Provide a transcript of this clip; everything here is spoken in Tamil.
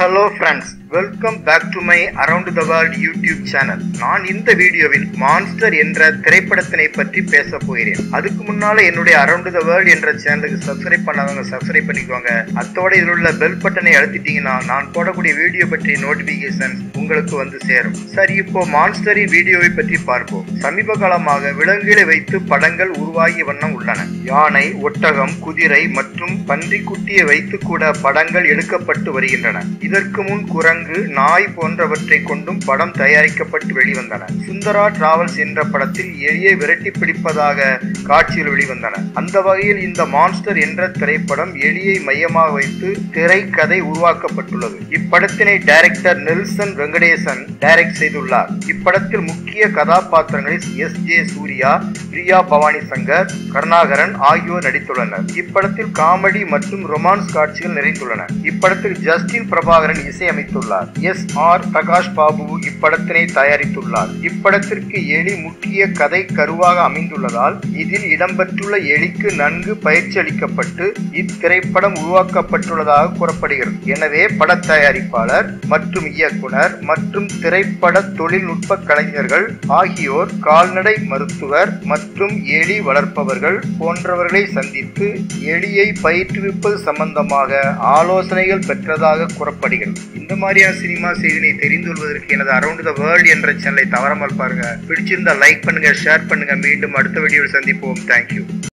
hello friends welcome back to my around the world YouTube channel நான் இந்த வீடியோவில் மான்ஸ்டர் என்ற திரைப்படத்தினை பற்றி பேச போகிறேன் அதுக்கு முன்னால என்னுடைய அரவுண்ட் த வேர்ல்ட் என்ற சேனலுக்கு சப்ஸ்கிரைப் பண்ணாதவங்க சப்ஸ்கிரைப் பண்ணிக்கோங்க அத்தோட இதில் உள்ள பெல் பட்டனை அழுத்திட்டீங்கன்னா நான் போடக்கூடிய வீடியோ பற்றிய நோட்டிபிகேஷன் உங்களுக்கு வந்து சேரும் சரி இப்போ மான்ஸ்டரின் வீடியோவை பற்றி பார்ப்போம் சமீப காலமாக விலங்குகளை வைத்து படங்கள் உருவாகிய வண்ணம் உள்ளன யானை ஒட்டகம் குதிரை மற்றும் பன்றிக்குட்டியை வைத்து கூட படங்கள் எடுக்கப்பட்டு வருகின்றன இதற்கு முன் குரங்கு நாய் போன்றவற்றை கொண்டும் படம் தயாரிக்கப்பட்டு வெளிவந்தன சுந்தரா டிராவல்ஸ் என்ற படத்தில் எலியை விரட்டி பிடிப்பதாக காட்சிகள் வெளிவந்தன அந்த வகையில் இந்த மான்ஸ்டர் என்ற திரைப்படம் எலியை மையமாக வைத்து திரைக்கதை உருவாக்கப்பட்டுள்ளது இப்படத்தினை டைரக்டர் நெல்சன் வெங்கடேசன் டைரக்ட் செய்துள்ளார் இப்படத்தில் முக்கிய கதாபாத்திரங்களில் எஸ் ஜே சூர்யா பிரியா பவானி சங்கர் கருணாகரன் ஆகியோர் நடித்துள்ளனர் இப்படத்தில் காமெடி மற்றும் ரொமான்ஸ் காட்சிகள் நிறைந்துள்ளன இப்படத்தில் ஜஸ்டின் பிரபாகரன் இசையமைத்துள்ளார் எஸ் ஆர் பிரகாஷ் பாபு இப்படத்தினை தயாரித்துள்ளார் இப்படத்திற்கு எலி முக்கிய கதை கருவாக அமைந்துள்ளதால் இதில் இடம்பெற்றுள்ள எலிக்கு நன்கு பயிற்சி அளிக்கப்பட்டு இத்திரைப்படம் உருவாக்கப்பட்டுள்ளதாக கூறப்படுகிறது எனவே பட தயாரிப்பாளர் மற்றும் இயக்குனர் மற்றும் திரைப்பட தொழில்நுட்ப கலைஞர்கள் ஆகியோர் கால்நடை மருத்துவர் மற்றும் எலி வளர்ப்பவர்கள் போன்றவர்களை சந்தித்து எலியை பயிற்றுவிப்பது சம்பந்தமாக ஆலோசனைகள் பெற்றதாக கூறப்படுகிறது இந்த மாதிரியான சினிமா செய்தினை தெரிந்து கொள்வதற்கு எனது அரவுண்ட் த வேர்ல்ட் என்ற சேனலை தவறாமல் பாருங்க பிடிச்சிருந்தா லைக் பண்ணுங்க ஷேர் பண்ணுங்க மீண்டும் அடுத்த வீடியோவில் சந்திப்போம் தேங்க்யூ